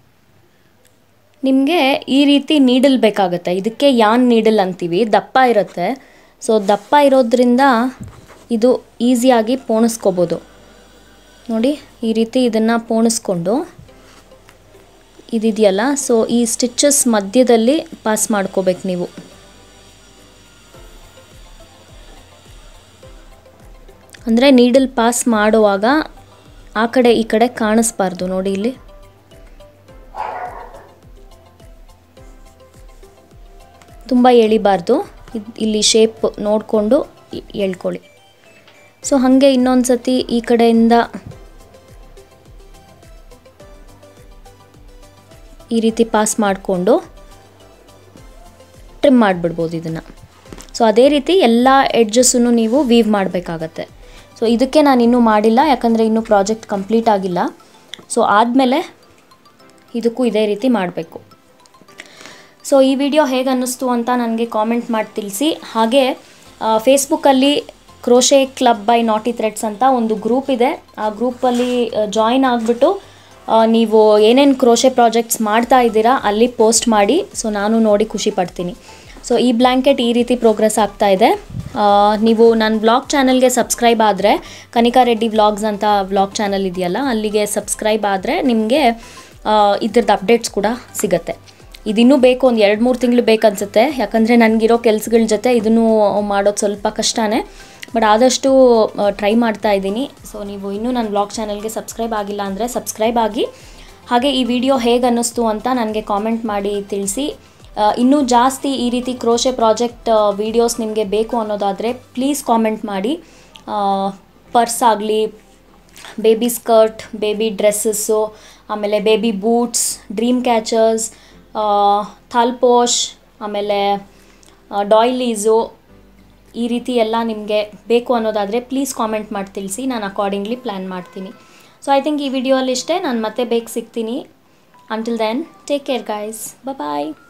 ನಿಮಗೆ ಈ ರೀತಿ ನೀಡಲ್ ಬೇಕಾಗುತ್ತೆ ಇದಕ್ಕೆ ಯಾನ್ ನೀಡಲ್ ಅಂತೀವಿ ದಪ್ಪ ಇರುತ್ತೆ ಸೊ ದಪ್ಪ ಇರೋದ್ರಿಂದ ಇದು ಈಸಿಯಾಗಿ ಪೋಣಿಸ್ಕೋಬೋದು ನೋಡಿ ಈ ರೀತಿ ಇದನ್ನು ಪೋಣಿಸ್ಕೊಂಡು ಇದಿದೆಯಲ್ಲ ಸೊ ಈ ಸ್ಟಿಚ್ಚಸ್ ಮಧ್ಯದಲ್ಲಿ ಪಾಸ್ ಮಾಡ್ಕೋಬೇಕು ನೀವು ಅಂದರೆ ನೀಡಲ್ ಪಾಸ್ ಮಾಡುವಾಗ ಆ ಕಡೆ ಈ ಕಡೆ ಕಾಣಿಸ್ಬಾರ್ದು ನೋಡಿ ಇಲ್ಲಿ ತುಂಬ ಎಳಿಬಾರ್ದು ಇದ್- ಇಲ್ಲಿ ಶೇಪ್ ನೋಡಿಕೊಂಡು ಎಳ್ಕೊಳ್ಳಿ ಸೊ ಹಾಗೆ ಇನ್ನೊಂದು ಸತಿ ಈ ಕಡೆಯಿಂದ ಈ ರೀತಿ ಪಾಸ್ ಮಾಡಿಕೊಂಡು ಟ್ರಿಮ್ ಮಾಡಿಬಿಡ್ಬೋದು ಇದನ್ನು ಸೊ ಅದೇ ರೀತಿ ಎಲ್ಲ ಎಡ್ಜಸ್ಸನ್ನು ನೀವು ವೀವ್ ಮಾಡಬೇಕಾಗತ್ತೆ ಸೊ ಇದಕ್ಕೆ ನಾನು ಇನ್ನೂ ಮಾಡಿಲ್ಲ ಯಾಕಂದರೆ ಇನ್ನೂ ಪ್ರಾಜೆಕ್ಟ್ ಕಂಪ್ಲೀಟ್ ಆಗಿಲ್ಲ ಸೊ ಆದಮೇಲೆ ಇದಕ್ಕೂ ಇದೇ ರೀತಿ ಮಾಡಬೇಕು ಸೊ ಈ ವಿಡಿಯೋ ಹೇಗೆ ಅನ್ನಿಸ್ತು ಅಂತ ನನಗೆ ಕಾಮೆಂಟ್ ಮಾಡಿ ತಿಳಿಸಿ ಹಾಗೆ ಫೇಸ್ಬುಕ್ಕಲ್ಲಿ crochet club by knotty threads ಅಂತ ಒಂದು ಗ್ರೂಪ್ ಇದೆ ಆ ಗ್ರೂಪಲ್ಲಿ ಜಾಯಿನ್ ಆಗಿಬಿಟ್ಟು ನೀವು ಏನೇನು ಕ್ರೋಶೆ ಪ್ರಾಜೆಕ್ಟ್ಸ್ ಮಾಡ್ತಾ ಇದ್ದೀರಾ ಅಲ್ಲಿ ಪೋಸ್ಟ್ ಮಾಡಿ ಸೊ ನಾನು ನೋಡಿ ಖುಷಿ ಪಡ್ತೀನಿ ಸೊ ಈ ಬ್ಲ್ಯಾಂಕೆಟ್ ಈ ರೀತಿ ಪ್ರೋಗ್ರೆಸ್ ಆಗ್ತಾ ಇದೆ ಆ, ನೀವು ನನ್ನ ವ್ಲಾಗ್ ಚಾನಲ್ಗೆ ಸಬ್ಸ್ಕ್ರೈಬ್ ಆದರೆ ಕನಿಕಾ ರೆಡ್ಡಿ ವ್ಲಾಗ್ಸ್ ಅಂತ ವ್ಲಾಗ್ ಚಾನಲ್ ಇದೆಯಲ್ಲ ಅಲ್ಲಿಗೆ ಸಬ್ಸ್ಕ್ರೈಬ್ ಆದರೆ ನಿಮಗೆ ಇದ್ರದ್ದು ಅಪ್ಡೇಟ್ಸ್ ಕೂಡ ಸಿಗುತ್ತೆ ಇದಿನ್ನೂ ಬೇಕು ಒಂದು ಎರಡು ಮೂರು ತಿಂಗಳು ಬೇಕನ್ಸುತ್ತೆ ಯಾಕಂದರೆ ನನಗಿರೋ ಕೆಲ್ಸಗಳ ಜೊತೆ ಇದನ್ನು ಮಾಡೋದು ಸ್ವಲ್ಪ ಕಷ್ಟನೇ ಬಟ್ ಆದಷ್ಟು ಟ್ರೈ ಮಾಡ್ತಾ ಇದ್ದೀನಿ ಸೊ ನೀವು ಇನ್ನೂ ನನ್ನ ಬ್ಲಾಗ್ ಚಾನಲ್ಗೆ ಸಬ್ಸ್ಕ್ರೈಬ್ ಆಗಿಲ್ಲ ಅಂದರೆ ಸಬ್ಸ್ಕ್ರೈಬ್ ಆಗಿ ಹಾಗೆ ಈ ವಿಡಿಯೋ ಹೇಗೆ ಅನ್ನಿಸ್ತು ಅಂತ ನನಗೆ ಕಾಮೆಂಟ್ ಮಾಡಿ ತಿಳಿಸಿ ಆ, ಇನ್ನೂ ಜಾಸ್ತಿ ಈ ರೀತಿ ಕ್ರೋಶೆ ಪ್ರಾಜೆಕ್ಟ್ ವೀಡಿಯೋಸ್ ನಿಮಗೆ ಬೇಕು ಅನ್ನೋದಾದರೆ ಪ್ಲೀಸ್ ಕಾಮೆಂಟ್ ಮಾಡಿ ಪರ್ಸ್ ಆಗಲಿ ಬೇಬಿ ಸ್ಕರ್ಟ್ ಬೇಬಿ ಡ್ರೆಸ್ಸಸ್ಸು ಆಮೇಲೆ ಬೇಬಿ ಬೂಟ್ಸ್ ಡ್ರೀಮ್ ಕ್ಯಾಚರ್ಸ್ ಥಾಲ್ಪೋಶ್ ಆಮೇಲೆ ಡಾಯ್ಲೀಸು ಈ ರೀತಿ ಎಲ್ಲ ನಿಮಗೆ ಬೇಕು ಅನ್ನೋದಾದರೆ ಪ್ಲೀಸ್ ಕಾಮೆಂಟ್ ಮಾಡಿ ತಿಳಿಸಿ ನಾನು ಅಕಾರ್ಡಿಂಗ್ಲಿ ಪ್ಲ್ಯಾನ್ ಮಾಡ್ತೀನಿ ಸೊ ಐ ಥಿಂಕ್ ಈ ವಿಡಿಯೋ ಅಲ್ಲಿ ಇಷ್ಟೇ ನಾನು ಮತ್ತೆ ಬೇಗ ಸಿಗ್ತೀನಿ until then take care guys ಬಾಯ್